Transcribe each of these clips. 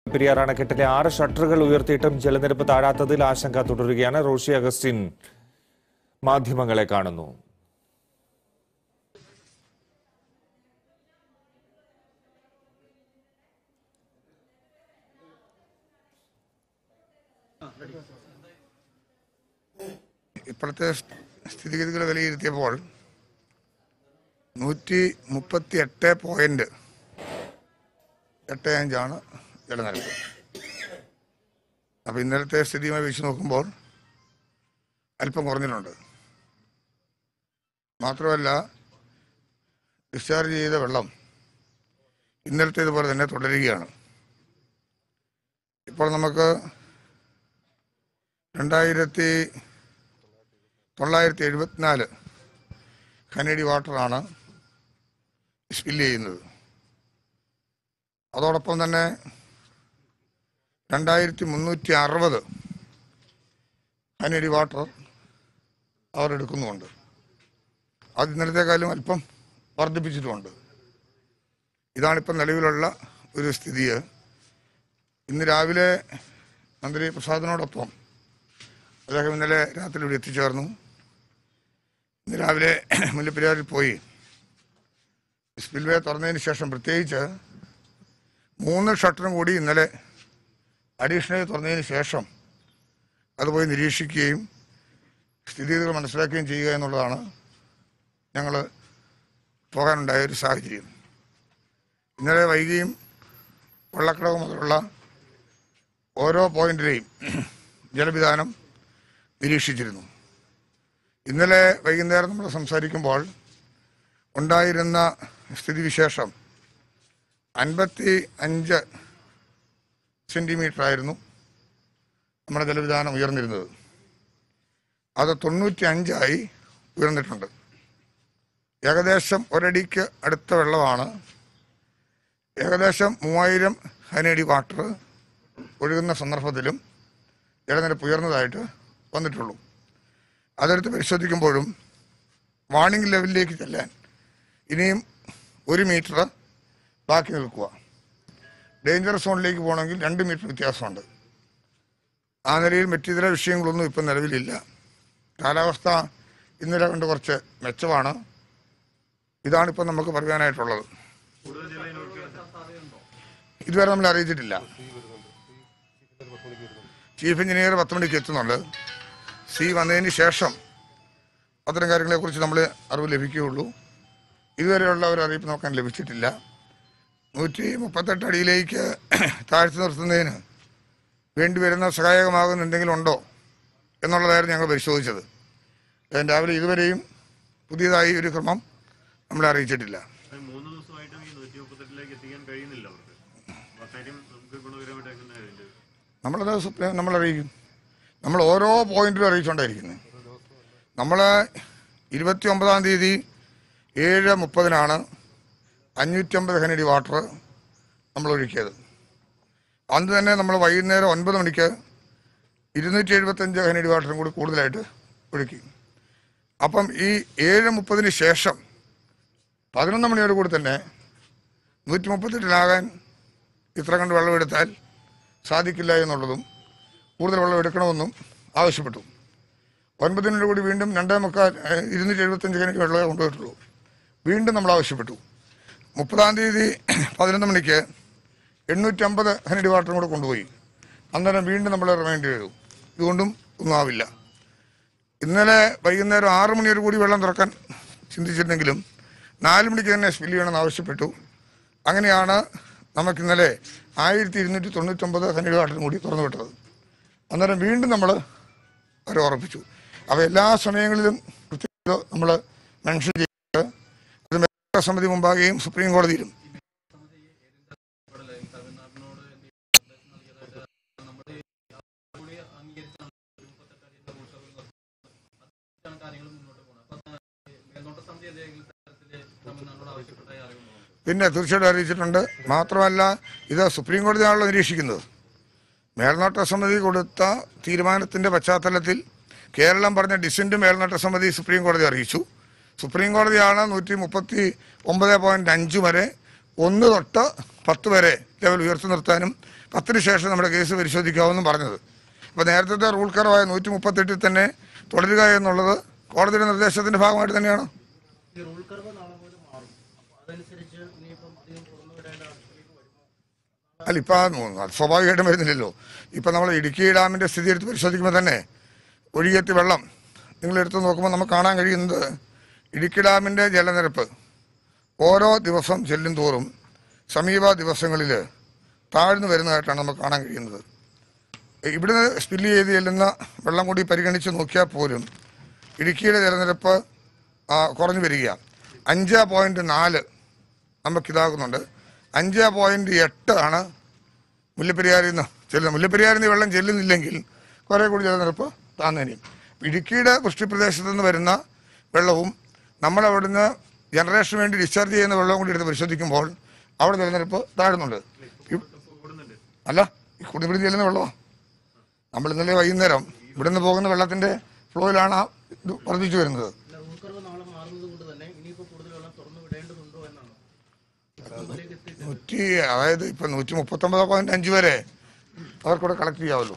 പെരിയാർ അണക്കെട്ടിലെ ആറ് ഷട്ടറുകൾ ഉയർത്തിയിട്ടും ജലനിരപ്പ് താഴാത്തതിൽ ആശങ്ക തുടരുകയാണ് റോഷി അഗസ്റ്റിൻ മാധ്യമങ്ങളെ കാണുന്നു ഇപ്പോഴത്തെ സ്ഥിതിഗതികൾ വിലയിരുത്തിയപ്പോൾ നൂറ്റി മുപ്പത്തി എട്ട് പോയിന്റ് എട്ട് അഞ്ചാണ് ജലനിരപ്പ് അപ്പോൾ ഇന്നലത്തെ സ്ഥിതിയുമായി വെച്ച് നോക്കുമ്പോൾ അല്പം കുറഞ്ഞിട്ടുണ്ട് മാത്രമല്ല ഡിസ്ചാർജ് ചെയ്ത വെള്ളം ഇന്നലത്തേതുപോലെ തന്നെ തുടരുകയാണ് ഇപ്പോൾ നമുക്ക് രണ്ടായിരത്തി തൊള്ളായിരത്തി എഴുപത്തിനാല് കനേഡി വാട്ടറാണ് സ്പില്ല് ചെയ്യുന്നത് അതോടൊപ്പം തന്നെ രണ്ടായിരത്തി മുന്നൂറ്റി അറുപത് കനേഡി വാട്ടർ അവർ എടുക്കുന്നുമുണ്ട് അത് ഇന്നലത്തെക്കാളും അല്പം വർദ്ധിപ്പിച്ചിട്ടുമുണ്ട് ഇതാണിപ്പം നിലവിലുള്ള ഒരു സ്ഥിതി ഇന്ന് രാവിലെ മന്ത്രി പ്രസാദിനോടൊപ്പം അദ്ദേഹം ഇന്നലെ രാത്രി ഇവിടെ എത്തിച്ചേർന്നു ഇന്ന് രാവിലെ മുല്ലപ്പെരിയാറിൽ പോയി സ്പിൽവേ തുറന്നതിന് ശേഷം പ്രത്യേകിച്ച് മൂന്ന് ഷട്ടറും കൂടി ഇന്നലെ അഡീഷണൽ തുറന്നതിന് ശേഷം അത് പോയി നിരീക്ഷിക്കുകയും സ്ഥിതിഗതികൾ മനസ്സിലാക്കുകയും ചെയ്യുക എന്നുള്ളതാണ് ഞങ്ങൾ പോകാനുണ്ടായ ഒരു സാഹചര്യം ഇന്നലെ വൈകിയും വെള്ളക്കടവ് മുതലുള്ള ഓരോ പോയിന്റിലെയും ജലവിധാനം നിരീക്ഷിച്ചിരുന്നു ഇന്നലെ വൈകുന്നേരം നമ്മൾ സംസാരിക്കുമ്പോൾ ഉണ്ടായിരുന്ന സ്ഥിതിവിശേഷം അൻപത്തി അഞ്ച് സെൻറ്റിമീറ്റർ ആയിരുന്നു നമ്മുടെ ജലവിധാനം ഉയർന്നിരുന്നത് അത് തൊണ്ണൂറ്റി അഞ്ചായി ഉയർന്നിട്ടുണ്ട് ഏകദേശം ഒരടിക്ക് അടുത്ത വെള്ളമാണ് ഏകദേശം മൂവായിരം ഹനടി വാട്ടർ ഒഴുകുന്ന സന്ദർഭത്തിലും ജലനിരപ്പ് ഉയർന്നതായിട്ട് വന്നിട്ടുള്ളൂ അതെടുത്ത് പരിശോധിക്കുമ്പോഴും വാണിംഗ് ലെവലിലേക്ക് ചെല്ലാൻ ഇനിയും ഒരു മീറ്റർ ബാക്കി നിൽക്കുക ഡേഞ്ചർ സോണിലേക്ക് പോകണമെങ്കിൽ രണ്ട് മീറ്റർ വ്യത്യാസമുണ്ട് ആ നിലയിൽ മറ്റിതര വിഷയങ്ങളൊന്നും ഇപ്പം നിലവിലില്ല കാലാവസ്ഥ ഇന്നലെ കൊണ്ട് കുറച്ച് മെച്ചമാണ് ഇതാണിപ്പോൾ നമുക്ക് പറയാനായിട്ടുള്ളത് ഇതുവരെ നമ്മൾ അറിയിച്ചിട്ടില്ല ചീഫ് എഞ്ചിനീയർ പത്ത് മണിക്ക് എത്തുന്നുണ്ട് സി വന്നതിന് ശേഷം അത്തരം കാര്യങ്ങളെക്കുറിച്ച് നമ്മൾ അറിവ് ലഭിക്കുകയുള്ളൂ ഇതുവരെയുള്ള ഒരു അറിയിപ്പ് നോക്കാൻ ലഭിച്ചിട്ടില്ല നൂറ്റി മുപ്പത്തെട്ട് അടിയിലേക്ക് താഴ്ത്തി നിർത്തുന്നതിന് വേണ്ടിവരുന്ന സഹായകമാകുന്ന എന്തെങ്കിലും ഉണ്ടോ എന്നുള്ളതായിരുന്നു ഞങ്ങൾ പരിശോധിച്ചത് ഏഹ് രാവിലെ ഇതുവരെയും പുതിയതായി ഒരു ക്രമം നമ്മളെ അറിയിച്ചിട്ടില്ല അത് മൂന്ന് ദിവസമായിട്ടും ഈ നൂറ്റി മുപ്പത്തെട്ടിലേക്ക് എത്തിക്കാൻ കഴിയുന്നില്ല അവർക്ക് അപ്പൊ അക്കാര്യം നമുക്ക് ഗുണകരമായിട്ട് എങ്ങനെയാണ് അതിന്റെ നമ്മളത് സുപ്രീം നമ്മൾ അറിയിക്കും നമ്മൾ ഓരോ പോയിന്റിലും അറിയിച്ചുകൊണ്ടായിരിക്കുന്നത് നമ്മൾ ഇരുപത്തി ഒമ്പതാം തീയതി ഏഴ് മുപ്പതിനാണ് അഞ്ഞൂറ്റമ്പത് ഹനടി വാട്ടർ നമ്മൾ ഒഴുക്കിയത് അന്ന് തന്നെ നമ്മൾ വൈകുന്നേരം ഒൻപത് മണിക്ക് ഇരുന്നൂറ്റി എഴുപത്തഞ്ച് ഹനടി വാട്ടറും കൂടി കൂടുതലായിട്ട് ഒഴുക്കി അപ്പം ഈ ഏഴ് മുപ്പതിന് ശേഷം പതിനൊന്ന് മണിയോട് കൂടി തന്നെ നൂറ്റി മുപ്പത്തെട്ടിലാകാൻ ഇത്ര കണ്ട് വെള്ളമെടുത്താൽ സാധിക്കില്ല എന്നുള്ളതും കൂടുതൽ വെള്ളം എടുക്കണമെന്നും ആവശ്യപ്പെട്ടു ഒൻപതിനോട് കൂടി വീണ്ടും രണ്ടേ മുക്കാൽ ഏഹ്, ഇരുന്നൂറ്റി എഴുപത്തഞ്ച് കണക്ക് വെള്ളമേ കൊണ്ടുപോയിട്ടുള്ളൂ വീണ്ടും നമ്മൾ ആവശ്യപ്പെട്ടു മുപ്പതാം തീയതി പതിനൊന്ന് മണിക്ക് എണ്ണൂറ്റമ്പത് ഹനഡി വാട്ടറും കൂടെ കൊണ്ടുപോയി അന്നേരം വീണ്ടും നമ്മൾ റിമൈൻഡ് ചെയ്തു ഇതുകൊണ്ടും ഒന്നും ആവില്ല ഇന്നലെ വൈകുന്നേരം ആറ് മണിയോട് കൂടി വെള്ളം തുറക്കാൻ ചിന്തിച്ചിരുന്നെങ്കിലും നാല് മണിക്ക് തന്നെ സ്പിൽ ചെയ്യണമെന്ന് ആവശ്യപ്പെട്ടു അങ്ങനെയാണ് നമുക്ക് ഇന്നലെ ആയിരത്തി ഇരുന്നൂറ്റി തൊണ്ണൂറ്റൊമ്പത് ഹനഡി വാട്ടറും കൂടി തുറന്നു വിട്ടത് അന്നേരം വീണ്ടും നമ്മൾ അവരെ ഉറപ്പിച്ചു അപ്പോൾ എല്ലാ സമയങ്ങളിലും കൃത്യമായിട്ട് നമ്മൾ മെൻഷൻ ചെയ്ത് അത് മേൽനോട്ട സമിതി മുമ്പാകെയും സുപ്രീം കോടതിയിലും പിന്നെ തീർച്ചയായിട്ടും അറിയിച്ചിട്ടുണ്ട് മാത്രമല്ല ഇത് സുപ്രീം കോടതിയാണല്ലോ നിരീക്ഷിക്കുന്നത് മേൽനോട്ട സമിതി കൊടുത്ത തീരുമാനത്തിന്റെ പശ്ചാത്തലത്തിൽ കേരളം പറഞ്ഞ ഡിസിന്റ് മേൽനോട്ട സമിതി സുപ്രീം കോടതി അറിയിച്ചു സുപ്രീം കോടതിയാണ് നൂറ്റി മുപ്പത്തി ഒമ്പത് പോയിന്റ് അഞ്ച് വരെ ഒന്ന് തൊട്ട് പത്ത് വരെ ലെവൽ ഉയർത്തി നിർത്താനും പത്തിന് ശേഷം നമ്മുടെ കേസ് പരിശോധിക്കാമെന്നും പറഞ്ഞത് അപ്പോൾ നേരത്തെ റൂൾ കറവായ നൂറ്റി മുപ്പത്തെട്ടിൽ തന്നെ തുടരുക എന്നുള്ളത് കോടതിയുടെ നിർദ്ദേശത്തിന്റെ ഭാഗമായിട്ട് തന്നെയാണ് ഈ റൂൾ കർവ് നാളെ മുതൽ മാറും അപ്പോൾ അതനുസരിച്ച് ഇനിയിപ്പം അധികം തുറന്നു വിടേണ്ട ആവശ്യത്തിലേക്ക് വരുമോ അല്ല ഇപ്പം അത് സ്വാഭാവികമായിട്ടും വരുന്നില്ലല്ലോ ഇപ്പം നമ്മൾ ഇടുക്കി ഡാമിൻ്റെ സ്ഥിതി എടുത്ത് പരിശോധിക്കുമ്പോൾ തന്നെ ഒഴുകിയെത്തി വെള്ളം നിങ്ങൾ എടുത്ത് നോക്കുമ്പോൾ നമുക്ക് കാണാൻ കഴിയുന്നത് ഇടുക്കി ഡാമിൻ്റെ ജലനിരപ്പ് ഓരോ ദിവസം ചെല്ലും തോറും സമീപ ദിവസങ്ങളിൽ താഴ്ന്നു വരുന്നതായിട്ടാണ് നമുക്ക് കാണാൻ കഴിയുന്നത് ഇവിടുന്ന് സ്പില്ല് ചെയ്ത് ചെല്ലുന്ന വെള്ളം കൂടി പരിഗണിച്ച് നോക്കിയാൽ പോലും ഇടുക്കിയുടെ ജലനിരപ്പ് ആ, കുറഞ്ഞു വരിക അഞ്ച് പോയിൻറ്റ് നാല് നമുക്കിതാകുന്നുണ്ട് അഞ്ച് പോയിൻറ്റ് എട്ട് ആണ് മുല്ലപ്പെരിയാറിൽ നിന്ന് ചെല്ലുന്നത് മുല്ലപ്പെരിയാറിൽ നിന്ന് ഈ വെള്ളം ചെല്ലുന്നില്ലെങ്കിൽ കുറേ കൂടി ജലനിരപ്പ് താന്നേനെയും ഇടുക്കിയുടെ വൃഷ്ടിപ്രദേശത്ത് നിന്ന് വരുന്ന വെള്ളവും നമ്മൾ അവിടുന്ന് ജനറേഷന് വേണ്ടി ഡിസ്ചാർജ് ചെയ്യുന്ന വെള്ളവും കൂടി എടുത്ത് പരിശോധിക്കുമ്പോൾ അവിടെ ജലനിരപ്പ് താഴുന്നുണ്ട് ഇ- അല്ല ഈ കുടിപിടി ചെല്ലുന്ന വെള്ളമാണ് നമ്മൾ ഇന്നലെ വൈകുന്നേരം ഇവിടുന്ന് പോകുന്ന വെള്ളത്തിന്റെ ഫ്ലോയിലാണ് ആ ഇത് വർദ്ധിച്ചു വരുന്നത് അല്ല റൂൾ കർവ് നാളെ മാറുന്നത് കൊണ്ട് തന്നെ ഇനിയിപ്പോൾ കൂടുതൽ വെള്ളം തുറന്നു വിടേണ്ടതുണ്ടോ എന്നാണ് അതിലേക്ക് എത്തിയിട്ട് നൂറ്റി അതായത് ഇപ്പൊ നൂറ്റി മുപ്പത്തൊമ്പത് പോയിന്റ് അഞ്ച് വരെ അവർക്കൂടെ കളക്ട് ചെയ്യാമല്ലോ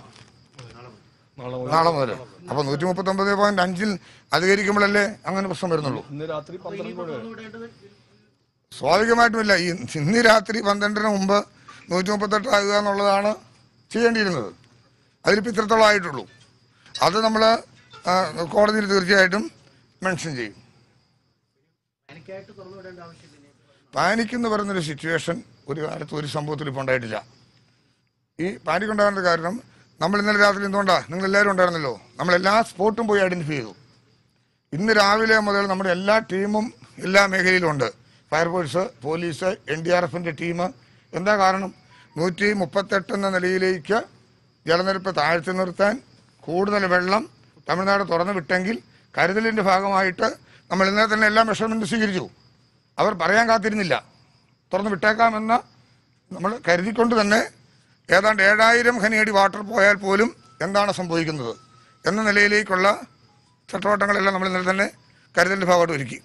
നാളെ മുതൽ അപ്പൊ നൂറ്റി മുപ്പത്തൊമ്പത് പോയിന്റ് അഞ്ചിൽ അധികരിക്കുമ്പോഴല്ലേ അങ്ങനെ പ്രശ്നം വരുന്നുള്ളൂ ഇന്ന് രാത്രി പന്ത്രണ്ട് മണി വരെ തുറന്നു വിടേണ്ടത് സ്വാഭാവികമായിട്ടുമില്ല ഈ ഇന്ന് രാത്രി പന്ത്രണ്ടിന് മുമ്പ് നൂറ്റി മുപ്പത്തെട്ട് ആകുക എന്നുള്ളതാണ് ചെയ്യേണ്ടിയിരുന്നത് അതിലിപ്പോൾ ഇത്രത്തോളം ആയിട്ടുള്ളൂ അത് നമ്മൾ കോടതിയിൽ തീർച്ചയായിട്ടും മെൻഷൻ ചെയ്യും എനിക്കായിട്ട് തുറന്നു വിടേണ്ട ആവശ്യമില്ല ഇനി പാനിക് എന്ന് പറയുന്നൊരു സിറ്റുവേഷൻ ഒരു കാലത്ത് ഒരു സംഭവത്തിൽ ഇപ്പോൾ ഉണ്ടായിട്ടില്ല ഈ പാനിക് ഉണ്ടാകുന്ന കാരണം നമ്മൾ ഇന്നലെ രാത്രി എന്തുകൊണ്ടാണ് നിങ്ങൾ എല്ലാവരും ഉണ്ടായിരുന്നല്ലോ നമ്മൾ എല്ലാ സ്പോട്ടും പോയി ഐഡന്റിഫൈ ചെയ്തു ഇന്ന് രാവിലെ മുതൽ നമ്മുടെ എല്ലാ ടീമും എല്ലാ മേഖലയിലും ഉണ്ട് fire force police N D R എഫിൻ്റെ ടീം എന്താ കാരണം നൂറ്റി മുപ്പത്തെട്ട് എന്ന നിലയിലേക്ക് ജലനിരപ്പ് താഴ്ത്തി നിർത്താൻ കൂടുതൽ വെള്ളം തമിഴ്നാട് തുറന്നു വിട്ടെങ്കിൽ കരുതലിൻ്റെ ഭാഗമായിട്ട് നമ്മൾ ഇന്നലെ തന്നെ എല്ലാ മെഷർമെൻറ്റും സ്വീകരിച്ചു അവർ പറയാൻ കാത്തിരുന്നില്ല തുറന്നു വിട്ടേക്കാമെന്ന് നമ്മൾ കരുതിക്കൊണ്ട് തന്നെ ഏതാണ്ട് ഏഴായിരം ഖനിയടി വാട്ടർ പോയാൽ പോലും എന്താണ് സംഭവിക്കുന്നത് എന്ന നിലയിലേക്കുള്ള ചട്ടവട്ടങ്ങളെല്ലാം നമ്മൾ ഇന്നലെ തന്നെ കരുതലിൻ്റെ ഭാഗമായിട്ട് ഒരുക്കി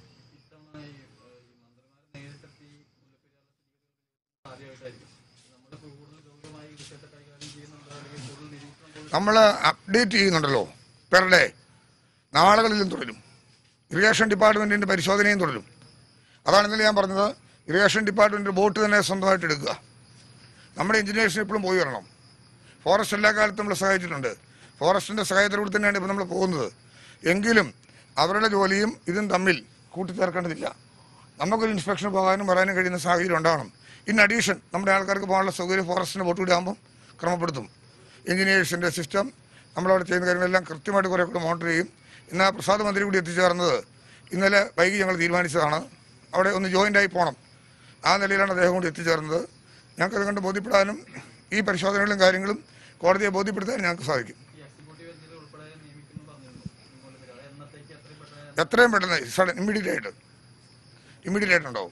നമ്മൾ അപ്ഡേറ്റ് ചെയ്യുന്നുണ്ടല്ലോ പെർ ഡേ നാളുകളിലും തുടരും ഇറിഗേഷൻ ഡിപ്പാർട്ട്മെൻറ്റിൻ്റെ പരിശോധനയും തുടരും അതാണ് ഇന്നലെ ഞാൻ പറഞ്ഞത് ഇറിഗേഷൻ ഡിപ്പാർട്ട്മെൻറ്റ് ബോട്ട് തന്നെ സ്വന്തമായിട്ട് എടുക്കുക നമ്മുടെ എഞ്ചിനീയേഴ്സിന് എപ്പോഴും പോയി വരണം ഫോറസ്റ്റ് എല്ലാ കാലത്തും നമ്മൾ സഹായിച്ചിട്ടുണ്ട് ഫോറസ്റ്റിൻ്റെ സഹായത്തോടെ തന്നെയാണ് ഇപ്പോൾ നമ്മൾ പോകുന്നത് എങ്കിലും അവരുടെ ജോലിയും ഇതും തമ്മിൽ കൂട്ടിച്ചേർക്കേണ്ടതില്ല നമുക്കൊരു ഇൻസ്പെക്ഷൻ പോകാനും വരാനും കഴിയുന്ന സാഹചര്യം ഉണ്ടാവണം ഇൻ അഡീഷൻ നമ്മുടെ ആൾക്കാർക്ക് പോകാനുള്ള സൗകര്യം ഫോറസ്റ്റിൻ്റെ ബോട്ട് കൂടി ആകുമ്പം ക്രമപ്പെടുത്തും എഞ്ചിനീയേഴ്സിൻ്റെ സിസ്റ്റം നമ്മളവിടെ ചെയ്യുന്ന കാര്യങ്ങളെല്ലാം കൃത്യമായിട്ട് കുറേ കൂടി മോണിറ്റർ ചെയ്യും ഇന്ന് ആ പ്രസാദ് മന്ത്രി കൂടി എത്തിച്ചേർന്നത് ഇന്നലെ വൈകി ഞങ്ങൾ തീരുമാനിച്ചതാണ് അവിടെ ഒന്ന് ജോയിൻ്റ് ആയി പോകണം ആ നിലയിലാണ് അദ്ദേഹം കൂടി എത്തിച്ചേർന്നത് ഞങ്ങൾക്ക് അതുകൊണ്ട് ബോധ്യപ്പെടാനും ഈ പരിശോധനകളും കാര്യങ്ങളും കോടതിയെ ബോധ്യപ്പെടുത്താൻ ഞങ്ങൾക്ക് സാധിക്കും എത്രയും പെട്ടെന്ന് സഡൻ ഇമ്മീഡിയറ്റ് ആയിട്ട് ഇമ്മീഡിയറ്റ് ആയിട്ട് ഉണ്ടാവും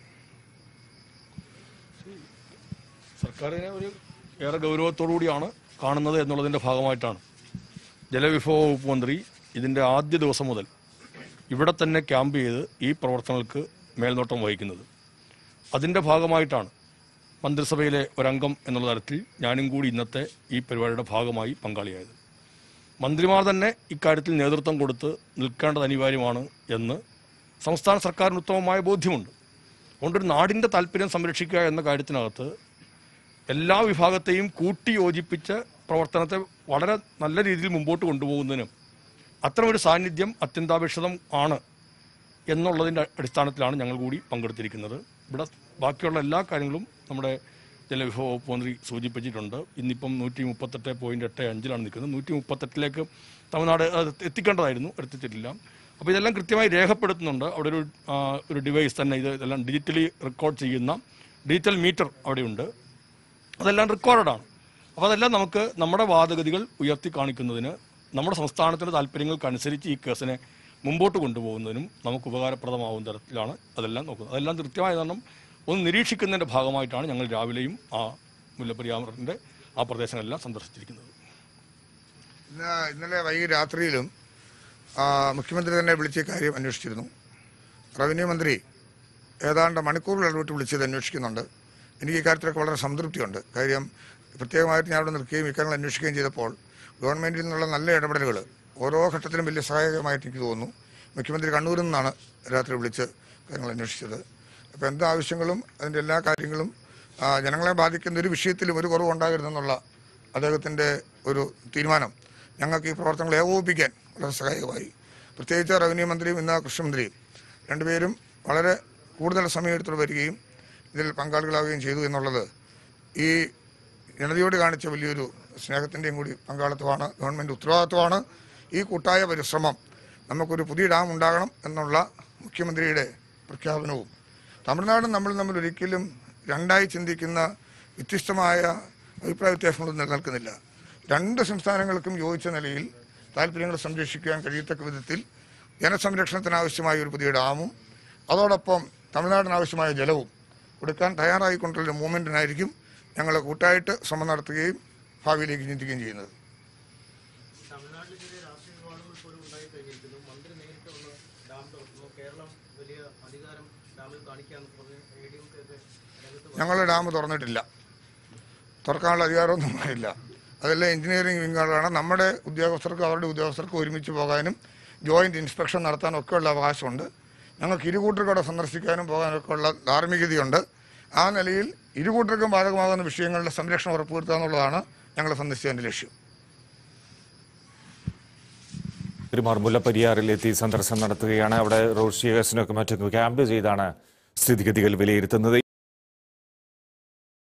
സർക്കാരിനെ ഒരു ഏറെ ഗൗരവത്തോടു കൂടിയാണ് കാണുന്നത് എന്നുള്ളതിൻ്റെ ഭാഗമായിട്ടാണ് ജലവിഭവ വകുപ്പ് മന്ത്രി ഇതിൻ്റെ ആദ്യ ദിവസം മുതൽ ഇവിടെ തന്നെ ക്യാമ്പ് ചെയ്ത് ഈ പ്രവർത്തനങ്ങൾക്ക് മേൽനോട്ടം വഹിക്കുന്നത് അതിൻ്റെ ഭാഗമായിട്ടാണ് മന്ത്രിസഭയിലെ ഒരംഗം എന്നുള്ള തരത്തിൽ ഞാനും കൂടി ഇന്നത്തെ ഈ പരിപാടിയുടെ ഭാഗമായി പങ്കാളിയായത് മന്ത്രിമാർ തന്നെ ഇക്കാര്യത്തിൽ നേതൃത്വം കൊടുത്ത് നിൽക്കേണ്ടത് അനിവാര്യമാണ് എന്ന് സംസ്ഥാന സർക്കാരിന് ഉത്തമമായ ബോധ്യമുണ്ട് അതുകൊണ്ടൊരു നാടിൻ്റെ താല്പര്യം സംരക്ഷിക്കുക എന്ന കാര്യത്തിനകത്ത് എല്ലാ വിഭാഗത്തെയും കൂട്ടി യോജിപ്പിച്ച് പ്രവർത്തനത്തെ വളരെ നല്ല രീതിയിൽ മുമ്പോട്ട് കൊണ്ടുപോകുന്നതിനും അത്തരമൊരു സാന്നിധ്യം അത്യന്താപേക്ഷിതം ആണ് എന്നുള്ളതിൻ്റെ അടിസ്ഥാനത്തിലാണ് ഞങ്ങൾ കൂടി പങ്കെടുത്തിരിക്കുന്നത് ഇവിടെ ബാക്കിയുള്ള എല്ലാ കാര്യങ്ങളും നമ്മുടെ ജലവിഭവ വകുപ്പ് മന്ത്രി സൂചിപ്പിച്ചിട്ടുണ്ട് ഇന്നിപ്പം നൂറ്റി മുപ്പത്തെട്ട് പോയിന്റ് എട്ട് അഞ്ചിലാണ് നിൽക്കുന്നത് നൂറ്റി മുപ്പത്തെട്ടിലേക്ക് തമിഴ്നാട് അത് എത്തിക്കേണ്ടതായിരുന്നു എത്തിച്ചിട്ടില്ല അപ്പോൾ ഇതെല്ലാം കൃത്യമായി രേഖപ്പെടുത്തുന്നുണ്ട് അവിടെ ഒരു ആ, ഒരു ഡിവൈസ് തന്നെ ഇത് ഇതെല്ലാം ഡിജിറ്റലി റെക്കോർഡ് ചെയ്യുന്ന ഡിജിറ്റൽ മീറ്റർ അവിടെയുണ്ട് അതെല്ലാം റെക്കോർഡാണ് അപ്പോൾ അതെല്ലാം നമുക്ക് നമ്മുടെ വാദഗതികൾ ഉയർത്തി കാണിക്കുന്നതിന് നമ്മുടെ സംസ്ഥാനത്തിൻ്റെ താല്പര്യങ്ങൾക്കനുസരിച്ച് ഈ കേസിനെ മുമ്പോട്ട് കൊണ്ടുപോകുന്നതിനും നമുക്ക് ഉപകാരപ്രദമാവുന്ന തരത്തിലാണ് അതെല്ലാം നോക്കുന്നത് അതെല്ലാം കൃത്യമായ കാരണം ഒന്ന് നിരീക്ഷിക്കുന്നതിൻ്റെ ഭാഗമായിട്ടാണ് ഞങ്ങൾ രാവിലെയും ആ മുല്ലപ്പെരിയാറിൻ്റെ ആ പ്രദേശങ്ങളെല്ലാം സന്ദർശിച്ചിരിക്കുന്നത് ഇന്ന് ഇന്നലെ വൈകി രാത്രിയിലും ആ, മുഖ്യമന്ത്രി തന്നെ വിളിച്ച കാര്യം അന്വേഷിച്ചിരുന്നു റവന്യൂ മന്ത്രി ഏതാണ്ട് മണിക്കൂറുകൾ ഇടവിട്ട് വിളിച്ചത് അന്വേഷിക്കുന്നുണ്ട് എനിക്ക് ഈ കാര്യത്തിലൊക്കെ വളരെ സംതൃപ്തിയുണ്ട് കാര്യം പ്രത്യേകമായിട്ട് ഞാൻ അവിടെ നിൽക്കുകയും ഇക്കാര്യങ്ങൾ അന്വേഷിക്കുകയും ചെയ്തപ്പോൾ ഗവൺമെൻറ്റിൽ നിന്നുള്ള നല്ല ഇടപെടലുകൾ ഓരോ ഘട്ടത്തിലും വലിയ സഹായകമായിട്ട് എനിക്ക് തോന്നുന്നു മുഖ്യമന്ത്രി കണ്ണൂരിൽ നിന്നാണ് രാത്രി വിളിച്ച് കാര്യങ്ങൾ അന്വേഷിച്ചത് അപ്പോൾ എന്ത് ആവശ്യങ്ങളും അതിൻ്റെ എല്ലാ കാര്യങ്ങളും ആ, ജനങ്ങളെ ബാധിക്കുന്ന ഒരു വിഷയത്തിലും ഒരു കുറവുണ്ടാകരുതെന്നുള്ള അദ്ദേഹത്തിൻ്റെ ഒരു തീരുമാനം ഞങ്ങൾക്ക് ഈ പ്രവർത്തനങ്ങൾ ഏകോപിപ്പിക്കാൻ വളരെ സഹായകമായി പ്രത്യേകിച്ച് റവന്യൂ മന്ത്രിയും ഇന്ന് കൃഷിമന്ത്രിയും രണ്ടുപേരും വളരെ കൂടുതൽ സമയമെടുത്തോട് വരികയും ഇതിൽ പങ്കാളികളാവുകയും ചെയ്തു എന്നുള്ളത് ഈ ജനതയോട് കാണിച്ച വലിയൊരു സ്നേഹത്തിൻ്റെയും കൂടി പങ്കാളിത്തമാണ് ഗവൺമെൻറ് ഉത്തരവാദിത്വമാണ് ഈ കൂട്ടായ പരിശ്രമം നമുക്കൊരു പുതിയ ഡാം ഉണ്ടാകണം എന്നുള്ള മുഖ്യമന്ത്രിയുടെ പ്രഖ്യാപനവും തമിഴ്നാടും നമ്മൾ തമ്മിൽ ഒരിക്കലും രണ്ടായി ചിന്തിക്കുന്ന വ്യത്യസ്തമായ അഭിപ്രായ വ്യത്യാസങ്ങളൊന്നും നിലനിൽക്കുന്നില്ല രണ്ട് സംസ്ഥാനങ്ങൾക്കും യോജിച്ച നിലയിൽ താല്പര്യങ്ങൾ സംരക്ഷിക്കാൻ കഴിയത്തക്ക വിധത്തിൽ ജനസംരക്ഷണത്തിനാവശ്യമായ ഒരു പുതിയ ഡാമും അതോടൊപ്പം തമിഴ്നാടിന് ആവശ്യമായ ജലവും കൊടുക്കാൻ തയ്യാറായിക്കൊണ്ടുള്ള മൂവ്മെൻറ്റിനായിരിക്കും ഞങ്ങൾ കൂട്ടായിട്ട് ശ്രമം നടത്തുകയും ഭാവിയിലേക്ക് ചിന്തിക്കുകയും ചെയ്യുന്നത് തമിഴ്നാട്ടിൽ ചെറിയ രാഷ്ട്രീയ വിവാദങ്ങൾ പോലും ഉണ്ടായി കഴിഞ്ഞിരിക്കുന്നു മന്ത്രി നേരിട്ട് വന്ന് ഡാം തുറക്കുന്നു കേരളം വലിയ അധികാരം ഡാമിൽ കാണിക്കാന്ന് പറഞ്ഞ് എ ഡി എം കെ ഒക്കെ രംഗത്ത് ഞങ്ങൾ ഡാം തുറന്നിട്ടില്ല തുറക്കാനുള്ള അധികാരമൊന്നും ഇല്ല അതെല്ലാം എഞ്ചിനീയറിംഗ് വിങ്ങുകളാണ് നമ്മുടെ ഉദ്യോഗസ്ഥർക്ക് അവരുടെ ഉദ്യോഗസ്ഥർക്ക് ഒരുമിച്ച് പോകാനും ജോയിൻറ്റ് ഇൻസ്പെക്ഷൻ നടത്താനും ഒക്കെയുള്ള അവകാശമുണ്ട് ഞങ്ങൾക്ക് ഇരുകൂട്ടർക്കൂടെ സന്ദർശിക്കാനും പോകാനൊക്കെ ഉള്ള ധാർമ്മികതയുണ്ട് ആ നിലയിൽ ഇരുകൂട്ടർക്കും ബാധകമാകുന്ന വിഷയങ്ങളുടെ സംരക്ഷണം ഉറപ്പുവരുത്തുക എന്നുള്ളതാണ് ഞങ്ങൾ സന്ദർശിച്ചതിൻ്റെ ലക്ഷ്യം പെരുമാർ മുല്ലപ്പെരിയാറിലെത്തി സന്ദർശനം നടത്തുകയാണ് അവിടെ റോഷി അഗസ്റ്റിനൊക്കെ മറ്റൊക്കെ ക്യാമ്പ് ചെയ്താണ് സ്ഥിതിഗതികൾ വിലയിരുത്തുന്നത്